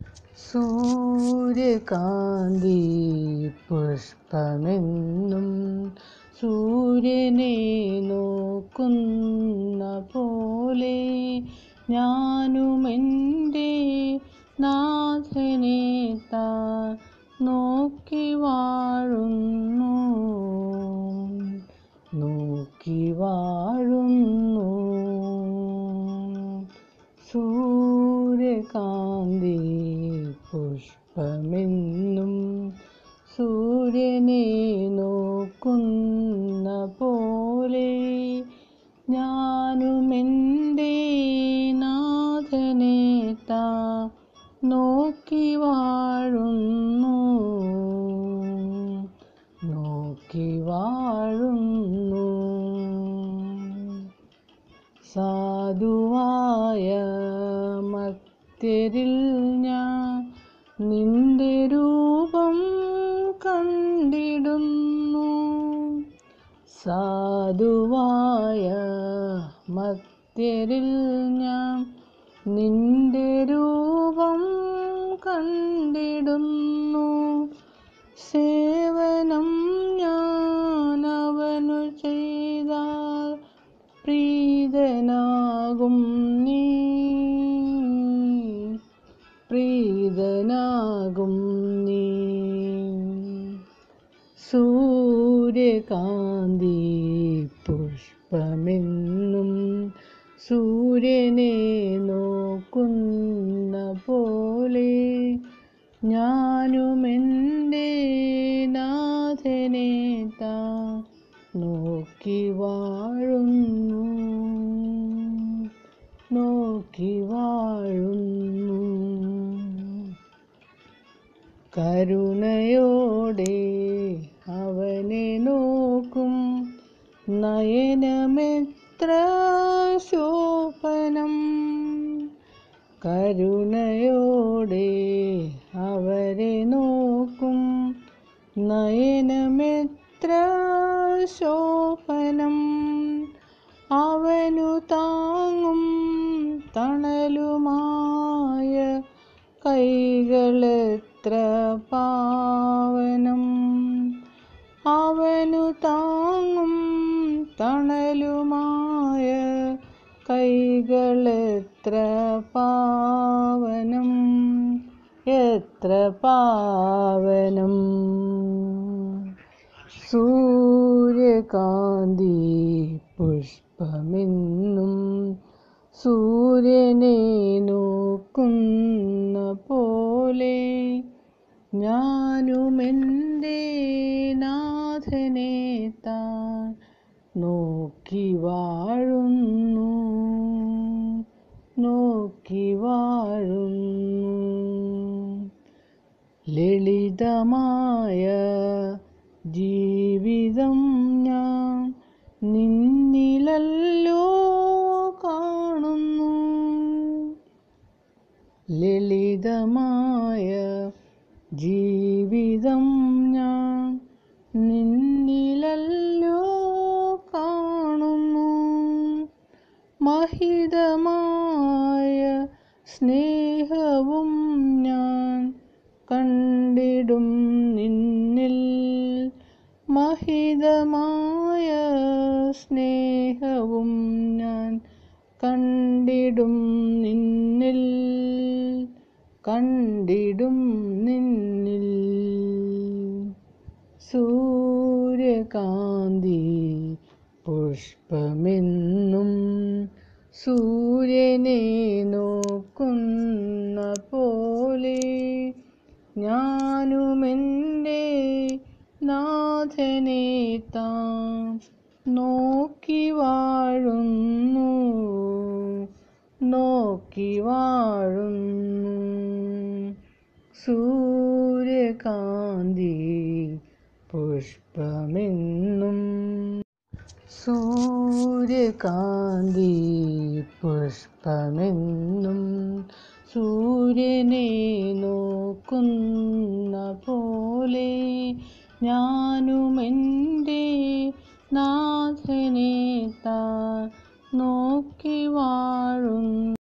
സൂര്യകാന്തി പുഷ്പമെന്നും സൂര്യനെ നോക്കുന്ന പോലെ ഞാനും എൻ്റെ നാഥനെ താൻ നോക്കി വാഴുന്നു നോക്കി വാഴുന്നു സൂര്യകാന്തി പുഷ്പമെന്നും സൂര്യനെ നോക്കുന്ന പോലെ ഞാനും എൻ്റെ നാഥനെ താ നോക്കി വാഴുന്നു നോക്കി വാഴുന്നു സാധുവായ മത്യരിൽ ഞാൻ നിന്റെ രൂപം കണ്ടിടുന്നു സാധുവായ മത്യരിൽ ഞാൻ നിന്റെ രൂപം കണ്ടിടുന്നു സേവനം ഞാൻ അവനു ചെയ്താൽ പ്രീതനാകും നീ പ്രീതനാകും നീ സൂര്യകാന്തി പുഷ്പമെന്നും സൂര്യനെ നോക്കുന്ന പോലെ ഞാനും എൻ്റെ നാഥനെ താ നോക്കി വാഴുന്നു നോക്കി വാഴുന്നു കരുണയോടെ അവനെ നോക്കും നയനമെത്ര ശോഭനം കരുണയോടെ അവരെ നോക്കും നയനമെത്ര ശോഭനം അവനു താങ്ങും തണലുമായ കൈകളെത്ര പാവനം അവനു താങ്ങും തണലുമായ കൈകളെത്ര പാവനം എത്ര പാവനം സൂര്യകാന്തി പുഷ്പമെന്നും സൂര്യനെ നോക്കുന്ന പോലെ ഞാനും എൻ്റെ നാഥനെ താൻ നോക്കി വാഴുന്നു നോക്കി വാഴുന്നു ലളിതമായ ജീവിതം ഞാൻ നിന്നിലല്ലോ കാണുന്നു ലളിതമായ ജീവിതം ഞാൻ നിന്നിലല്ലോ കാണുന്നു മഹിതമായ സ്നേഹവും ഞാൻ കണ്ടിടും നിന്നിൽ മഹിതമായ സ്നേഹവും ഞാൻ കണ്ടിടും നിന്നിൽ കണ്ടിടും നിന്നിൽ സൂര്യകാന്തി പുഷ്പമെന്നും സൂര്യനെ നോക്കുന്ന പോലെ ഞാനും എൻ്റെ നാഥനെ താൻ നോക്കി വാഴുന്നു നോക്കി വാഴുന്നു സൂര്യകാന്തി പുഷ്പമെന്നും സൂര്യകാന്തി പുഷ്പമെന്നും സൂര്യനെ നോക്കുന്ന പോലെ ഞാനും എൻ്റെ നാഥനെ താൻ നോക്കി വാഴുന്നു